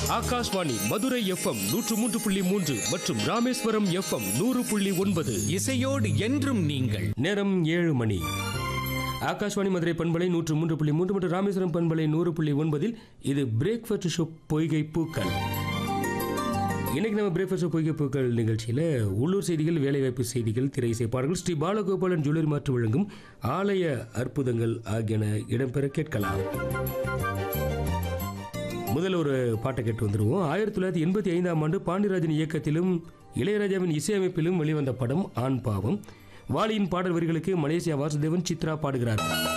Akashvani Madurai FM நூற்று மூன்று புள்ளி மூன்று மற்றும் ராமேஸ்வரம் எஃப்எம் நூறு புள்ளி ஒன்பது இசையோடு என்றும் நீங்கள் நேரம் ஏழு மணி ஆகாஷ்வாணி மதுரை பண்பலை நூற்று மூன்று புள்ளி மூன்று மற்றும் ராமேஸ்வரம் பண்பலை நூறு புள்ளி ஒன்பதில் இது பிரேக்ஃபாஸ்ட் ஷோ பொய்கை பூக்கள் இன்னைக்கு நம்ம பிரேக்ஃபாஸ்ட் பொய்கை பூக்கள் நிகழ்ச்சியில் உள்ளூர் செய்திகள் வேலைவாய்ப்பு செய்திகள் திரை இசை பாடல்கள் ஸ்ரீ பாலகோபாலன் ஜுவல்லரி மாற்று வழங்கும் ஆலய அற்புதங்கள் ஆகியன இடம்பெற கேட்கலாம் முதல்ல ஒரு பாட்டை கேட்டு வந்துடுவோம் ஆயிரத்தி தொள்ளாயிரத்தி எண்பத்தி ஐந்தாம் ஆண்டு பாண்டியராஜன் இயக்கத்திலும் இளையராஜாவின் இசையமைப்பிலும் வெளிவந்த படம் ஆண் பாவம் வாலியின் பாடல் வரிகளுக்கு மலேசியா வாசுதேவன் சித்ரா பாடுகிறார்